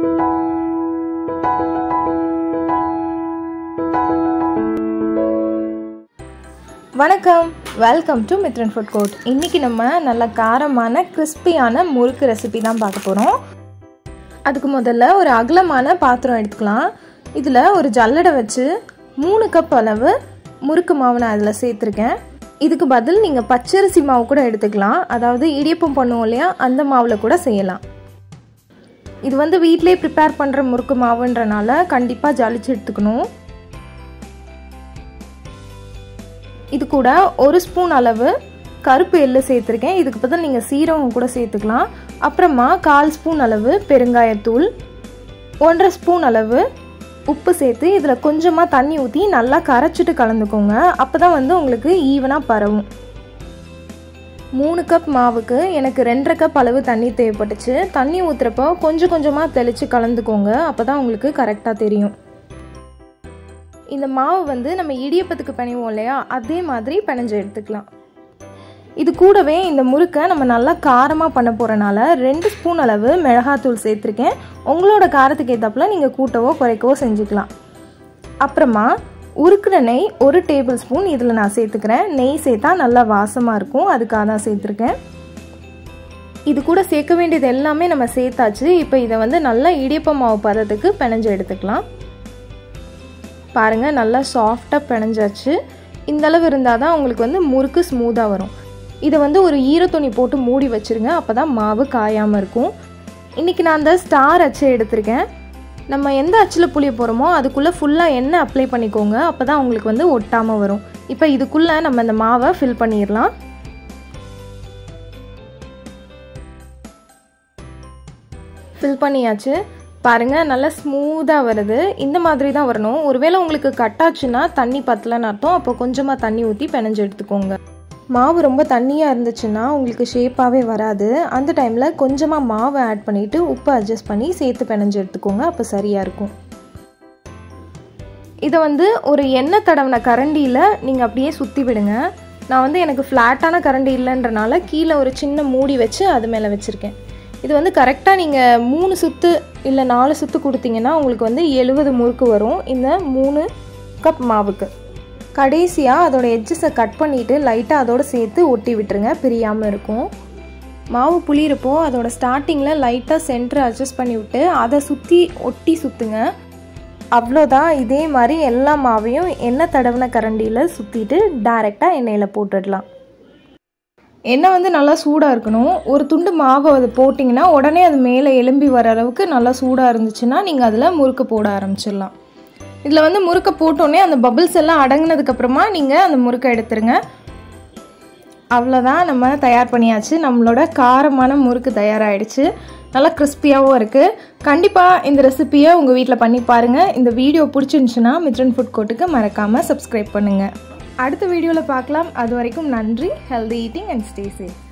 வணக்கம் welcome to Mithran food court இன்றைக்கி நம்ம நல்ல காரமான கிறிஸ்பியான முறுக்கு ரெசிபி தான் பார்க்க போகிறோம் அதுக்கு முதல்ல ஒரு அகலமான பாத்திரம் எடுத்துக்கலாம் இதில் ஒரு ஜல்லடை வச்சு மூணு கப் அளவு முறுக்கு மாவு நான் அதில் சேர்த்துருக்கேன் இதுக்கு பதில் நீங்கள் பச்சரிசி மாவு கூட எடுத்துக்கலாம் அதாவது இடியப்பம் பண்ணுவோம் இல்லையா அந்த மாவில் கூட செய்யலாம் இது வந்து வீட்டிலே ப்ரிப்பேர் பண்ணுற முறுக்கு மாவுன்றனால கண்டிப்பாக ஜலிச்சு எடுத்துக்கணும் இது கூட ஒரு ஸ்பூன் அளவு கருப்பு எள்ளு சேர்த்துருக்கேன் இதுக்கு பதில் நீங்கள் சீரகம் கூட சேர்த்துக்கலாம் அப்புறமா கால் ஸ்பூன் அளவு பெருங்காயத்தூள் ஒன்றரை ஸ்பூன் அளவு உப்பு சேர்த்து இதில் கொஞ்சமாக தண்ணி ஊற்றி நல்லா கரைச்சிட்டு கலந்துக்கோங்க அப்போ தான் வந்து உங்களுக்கு ஈவனாக பரவும் மூணு கப் மாவுக்கு எனக்கு ரெண்டரை கப் அளவு தண்ணி தேவைப்பட்டுச்சு தண்ணி ஊற்றுறப்போ கொஞ்சம் கொஞ்சமாக தெளித்து கலந்துக்கோங்க அப்போ தான் உங்களுக்கு கரெக்டாக தெரியும் இந்த மாவு வந்து நம்ம இடியப்பத்துக்கு பிணைவோம் இல்லையா அதே மாதிரி பிணைஞ்சு எடுத்துக்கலாம் இது கூடவே இந்த முறுக்கை நம்ம நல்லா காரமாக பண்ண போகிறனால ரெண்டு ஸ்பூன் அளவு மிளகாத்தூள் சேர்த்துருக்கேன் உங்களோட காரத்துக்கு ஏற்றப்பில் நீங்கள் கூட்டவோ குறைக்கவோ செஞ்சுக்கலாம் அப்புறமா உருக்குன நெய் ஒரு டேபிள் ஸ்பூன் இதில் நான் சேர்த்துக்கிறேன் நெய் சேர்த்தா நல்லா வாசமாக இருக்கும் அதுக்காக தான் சேர்த்துருக்கேன் இது கூட சேர்க்க வேண்டியது எல்லாமே நம்ம சேர்த்தாச்சு இப்போ இதை வந்து நல்லா இடியப்ப மாவு பதத்துக்கு பிணைஞ்சு எடுத்துக்கலாம் பாருங்கள் நல்லா சாஃப்டாக பிணைஞ்சாச்சு இந்த அளவு இருந்தால் தான் உங்களுக்கு வந்து முறுக்கு ஸ்மூத்தாக வரும் இதை வந்து ஒரு ஈரத்துணி போட்டு மூடி வச்சுருங்க அப்போ தான் மாவு காயாமல் இருக்கும் இன்றைக்கி நான் அந்த ஸ்டார் அச்சை எடுத்திருக்கேன் நம்ம எந்த அச்சில் புளிய போகிறோமோ அதுக்குள்ளே ஃபுல்லாக எண்ணெய் அப்ளை பண்ணிக்கோங்க அப்போ தான் உங்களுக்கு வந்து ஒட்டாமல் வரும் இப்போ இதுக்குள்ளே நம்ம இந்த மாவை ஃபில் பண்ணிடலாம் ஃபில் பண்ணியாச்சு பாருங்கள் நல்லா ஸ்மூத்தாக வருது இந்த மாதிரி தான் வரணும் ஒருவேளை உங்களுக்கு கட்டாச்சுன்னா தண்ணி பத்தலைன்னு அர்த்தம் அப்போ கொஞ்சமாக தண்ணி ஊற்றி பிணைஞ்சு எடுத்துக்கோங்க மாவு ரொம்ப தண்ணியாக இருந்துச்சுன்னா உங்களுக்கு ஷேப்பாகவே வராது அந்த டைமில் கொஞ்சமாக மாவை ஆட் பண்ணிவிட்டு உப்பு அட்ஜஸ்ட் பண்ணி சேர்த்து பிணைஞ்சு எடுத்துக்கோங்க அப்போ சரியாக இருக்கும் இதை வந்து ஒரு எண்ணெய் தடவின கரண்டியில் நீங்கள் அப்படியே சுற்றி விடுங்க நான் வந்து எனக்கு ஃப்ளாட்டான கரண்டி இல்லைன்றனால கீழே ஒரு சின்ன மூடி வச்சு அது மேலே வச்சுருக்கேன் இது வந்து கரெக்டாக நீங்கள் மூணு சுற்று இல்லை நாலு சுற்று கொடுத்தீங்கன்னா உங்களுக்கு வந்து எழுபது முறுக்கு வரும் இந்த மூணு கப் மாவுக்கு கடைசியாக அதோட எட்ஜஸை கட் பண்ணிவிட்டு லைட்டாக அதோடு சேர்த்து ஒட்டி விட்டுருங்க பிரியாமல் இருக்கும் மாவு புளியிருப்போ அதோட ஸ்டார்டிங்கில் லைட்டாக சென்டர் அட்ஜஸ்ட் பண்ணி விட்டு அதை சுற்றி ஒட்டி சுற்றுங்க அவ்வளோதான் இதே மாதிரி எல்லா மாவையும் எண்ணெய் தடவின கரண்டியில் சுற்றிட்டு டேரெக்டாக எண்ணெயில் போட்டுடலாம் எண்ணெய் வந்து நல்லா சூடாக இருக்கணும் ஒரு துண்டு மாவு அது போட்டிங்கன்னா உடனே அது மேலே எலும்பி வர அளவுக்கு நல்லா சூடாக இருந்துச்சுன்னா நீங்கள் அதில் முறுக்கு போட ஆரம்பிச்சிடலாம் இதில் வந்து முறுக்கை போட்டோன்னே அந்த பபிள்ஸ் எல்லாம் அடங்கினதுக்கப்புறமா நீங்கள் அந்த முறுக்கை எடுத்துருங்க அவ்வளோதான் நம்ம தயார் பண்ணியாச்சு நம்மளோட காரமான முறுக்கு தயாராகிடுச்சு நல்லா கிறிஸ்பியாகவும் இருக்குது கண்டிப்பாக இந்த ரெசிப்பியை உங்கள் வீட்டில் பண்ணி பாருங்கள் இந்த வீடியோ பிடிச்சிருந்துச்சுன்னா மித்ரன் ஃபுட் கோர்ட்டுக்கு மறக்காமல் சப்ஸ்கிரைப் பண்ணுங்கள் அடுத்த வீடியோவில் பார்க்கலாம் அது வரைக்கும் நன்றி healthy eating and stay safe